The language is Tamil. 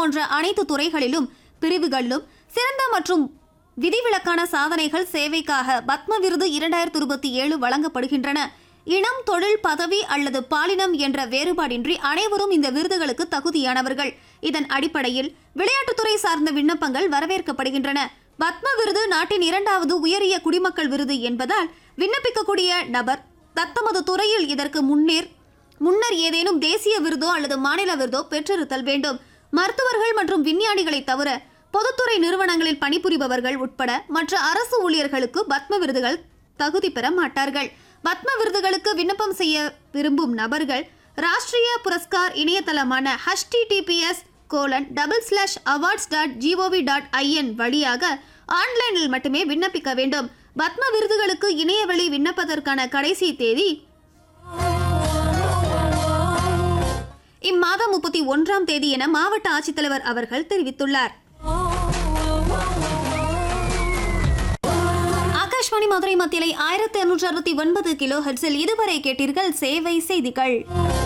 போன்ற அனைத்து துறைகளிலும் பிரிவுகளிலும் சிறந்த மற்றும் விதிவிலக்கான சாதனைகள் சேவைக்காக பத்ம விருது இரண்டாயிரத்தி இருபத்தி ஏழு வழங்கப்படுகின்றன இனம் தொழில் பதவி அல்லது பாலினம் என்ற வேறுபாடின்றி அனைவரும் இந்த விருதுகளுக்கு தகுதியானவர்கள் இதன் அடிப்படையில் விளையாட்டுத்துறை சார்ந்த விண்ணப்பங்கள் வரவேற்கப்படுகின்றன பத்ம விருது நாட்டின் இரண்டாவது உயரிய குடிமக்கள் விருது என்பதால் விண்ணப்பிக்கக்கூடிய நபர் தத்தமது துறையில் இதற்கு முன்னேர் முன்னர் ஏதேனும் தேசிய விருதோ அல்லது மாநில விருதோ பெற்றிருத்தல் வேண்டும் மருத்துவர்கள் மற்றும் விஞ்ஞானிகளை தவிர பொதுத்துறை நிறுவனங்களில் பணிபுரிபவர்கள் உட்பட மற்ற அரசு ஊழியர்களுக்கு பத்ம விருதுகள் தகுதி பெற மாட்டார்கள் பத்ம விருதுகளுக்கு விண்ணப்பம் செய்ய விரும்பும் நபர்கள் ராஷ்டிரிய புரஸ்கார் இணையதளமான HTTPS colon double slash awards dot GOV dot IN வழியாக ஆன்லைனில் மட்டுமே விண்ணப்பிக்க வேண்டும் பத்ம விருதுகளுக்கு இணையவழி விண்ணப்பதற்கான கடைசி தேதி இம்மாதம் முப்பத்தி ஒன்றாம் தேதி என மாவட்ட ஆட்சித்தலைவர் அவர்கள் தெரிவித்துள்ளார் ஆகாஷ்வாணி மதுரை மத்தியிலை ஆயிரத்தி இருநூற்றி அறுபத்தி ஒன்பது கிலோ ஹெர்ட்ஸில் இதுவரை கேட்டீர்கள் சேவை செய்திகள்